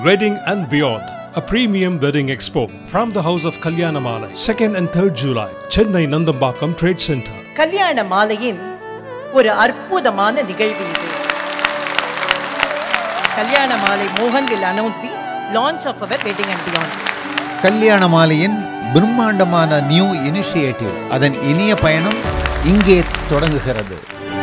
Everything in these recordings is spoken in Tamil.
Wedding and Beyond, a premium wedding expo from the House of Kalyanamala, 2nd and 3rd July, Chennai Nandambakam Trade Center. கல்யாண மாலையின் ஒரு அற்புதமான நிகழ்வு இது கல்யாண மாலை மோகன் will announce the launch of our wedding and beyond கல்யாண மாலையின் பிரம்மாண்டமான நியூ இனிஷியேட்டிவ் அதன் இனிய பயணம் இங்கே தொடங்குகிறது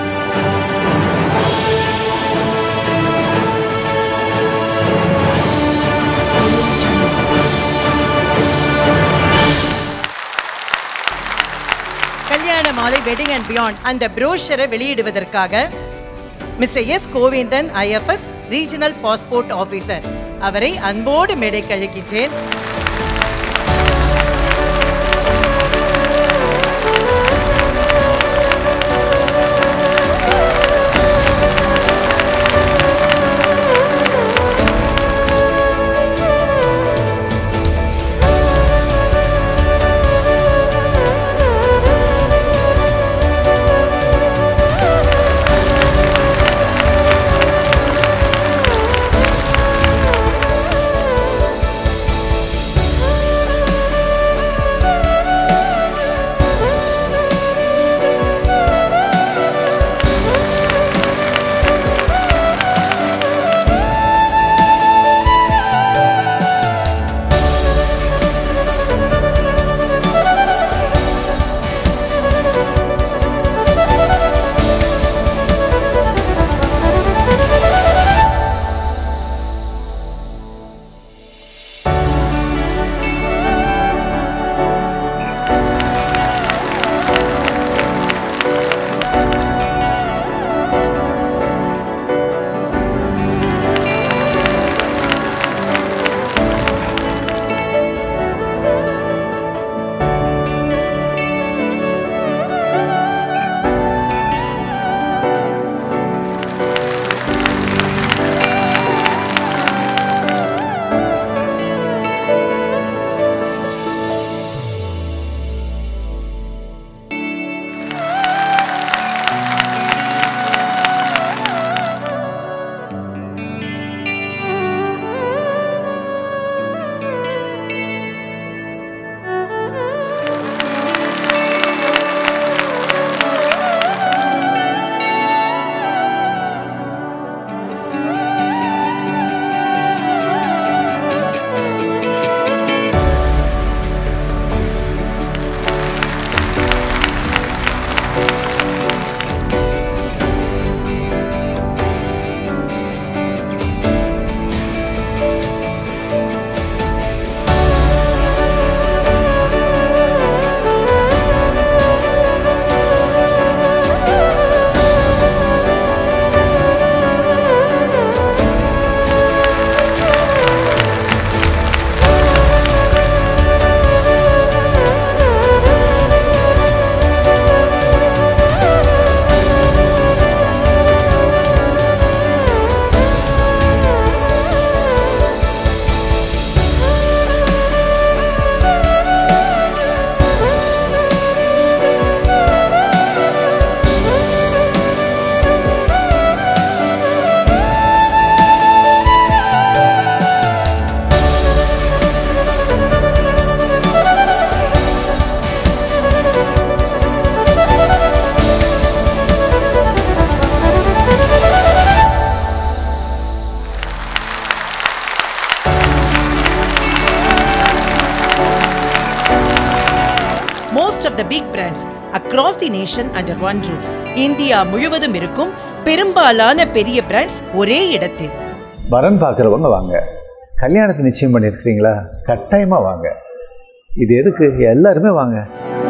கல்யாண மாலை வெட்டிங் அண்ட் பியாண்ட் அந்த ப்ரோஷரை வெளியிடுவதற்காக mister S Govindan IFS regional passport officer அவரை அன்போடு மேடை கழிக்கின்றேன் most of the big brands across the nation under one roof India முழுவதும் இருக்கும் பெரும்பாலான பெரிய பிராண்ட்ஸ் ஒரே இடத்தில் வரன் பார்க்குறவங்க வாங்க கல்யாணத்தை நிச்சயம் பண்ணியிருக்கிறீங்களா கட்டாயமாக வாங்க இது எதுக்கு எல்லாருமே வாங்க